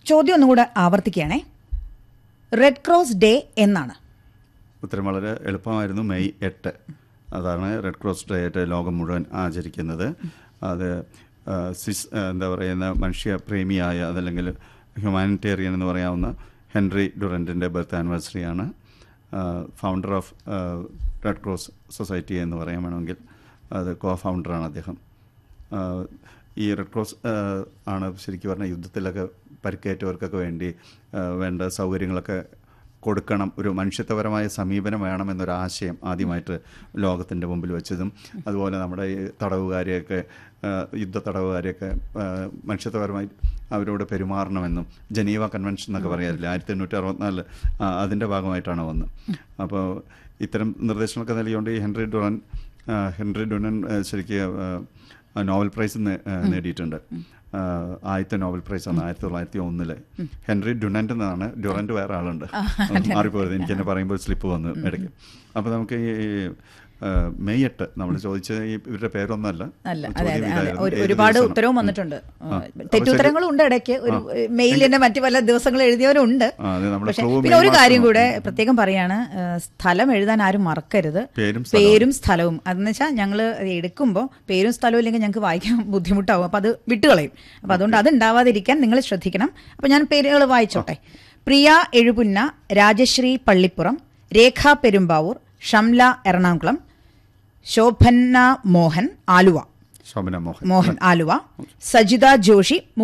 ചോദ്യം ഒന്നുകൂടെ ആവർത്തിക്കുകയാണേ red cross day എന്നാണ് ഉത്തരം വളരെ എളുപ്പമായിരുന്നു മെയ് എട്ട് അതാണ് റെഡ് ക്രോസ് ഡേ ആയിട്ട് ലോകം മുഴുവൻ ആചരിക്കുന്നത് അത് ആ, സിസ് ആ, എന്താ പറയുന്ന മനുഷ്യപ്രേമിയായ അതല്ലെങ്കിൽ ഹ്യൂമാനിറ്റേറിയൻ എന്ന് പറയാവുന്ന ഹെൻറി ഡുറൻറ്റിൻ്റെ ബർത്ത് ആനിവേഴ്സറിയാണ് founder of red cross society എന്ന് പറയാൻ വേണമെങ്കിൽ അത് കോ ഫൗണ്ടറാണ് അദ്ദേഹം ആ, ഈ റെഡ് ക്രോസ് ആ, ആണ് ശരിക്കും പറഞ്ഞാൽ യുദ്ധത്തിലൊക്കെ പരിക്കേറ്റവർക്കൊക്കെ വേണ്ടി ആ, വേണ്ട സൗകര്യങ്ങളൊക്കെ കൊടുക്കണം ഒരു മനുഷ്യത്വപരമായ സമീപനം വേണമെന്നൊരാശയം ആദ്യമായിട്ട് ലോകത്തിൻ്റെ മുമ്പിൽ വെച്ചതും അതുപോലെ നമ്മുടെ ഈ തടവുകാരെയൊക്കെ ആ, യുദ്ധ തടവുകാരെയൊക്കെ ആ, മനുഷ്യത്വപരമായി അവരോട് പെരുമാറണമെന്നും ജനീവ കൺവെൻഷൻ എന്നൊക്കെ പറയാറില്ല ആയിരത്തി എണ്ണൂറ്റി അറുപത്തിനാലിൽ അതിൻ്റെ ഭാഗമായിട്ടാണ് വന്നത് അപ്പോൾ ഇത്തരം നിർദ്ദേശങ്ങളൊക്കെ നൽകിക്കൊണ്ട് ഈ ഹെൻറി ഡുറൻ ആ, ഹെൻറി ഡുറൻ ആ, ശരിക്കും ആ, നോവൽ പ്രൈസ് നേ- ആ, നേടിയിട്ടുണ്ട് ആ, ആദ്യത്തെ നോവൽ പ്രൈസ് ആണ് ആയിരത്തി തൊള്ളായിരത്തി ഒന്നില് ഹെൻറി ഡുനന്റ് എന്നാണ് ഡുറന്റ് വേറെ ആളുണ്ട് മാറിപ്പോയത് എനിക്ക് എന്നെ പറയുമ്പോൾ സ്ലിപ്പ് വന്നു ഇടയ്ക്ക് അപ്പോൾ നമുക്ക് ഈ ആ, മെയ് എട്ട് നമ്മൾ ചോദിച്ചത് ഈ ഇവരുടെ പേരൊന്നല്ല അല്ല അതെ ചോദ്യം അതെ അതെ ഇതായിരുന്നു. ഒരു- ഏത് ഒരുപാട് ദിവസമാണ്? ഉത്തരവും ഉം. വന്നിട്ടുണ്ട് ആ. തെറ്റുത്തരങ്ങളും ഉണ്ട് ഇടയ്ക്ക് ഒരു മെയിലിന്റെ മറ്റു പല ദിവസങ്ങൾ എഴുതിയവരുണ്ട് ആ, അത് നമ്മുടെ പക്ഷേ ക്ലൂ പിന്നെ ഒരു മെയ് കാര്യം മാസം കൂടെ പ്രത്യേകം പറയാണ് ഏഹ്, സ്ഥലം എഴുതാൻ ആരും മറക്കരുത് പേരും സ്ഥലവും. പേരും സ്ഥലവും അതെന്ന് വെച്ചാൽ ഞങ്ങൾ എടുക്കുമ്പോൾ പേരും സ്ഥലവും ഇല്ലെങ്കിൽ ഞങ്ങൾക്ക് വായിക്കാൻ ബുദ്ധിമുട്ടാവും അപ്പോൾ അത് വിട്ടുകളയും അപ്പോൾ അതുകൊണ്ട് അത് ഉണ്ടാവാതിരിക്കാൻ നിങ്ങൾ ശ്രദ്ധിക്കണം അപ്പോൾ ഞാൻ പേരുകൾ വായിച്ചോട്ടെ പ്രിയ എഴുപുന്ന രാജശ്രീ പള്ളിപ്പുറം രേഖ പെരുമ്പാവൂർ ഷംല എറണാകുളം ശോഭന്ന മോഹൻ ആലുവ ശോഭന മോഹൻ മോഹൻ ആലുവ സജിത ജോഷി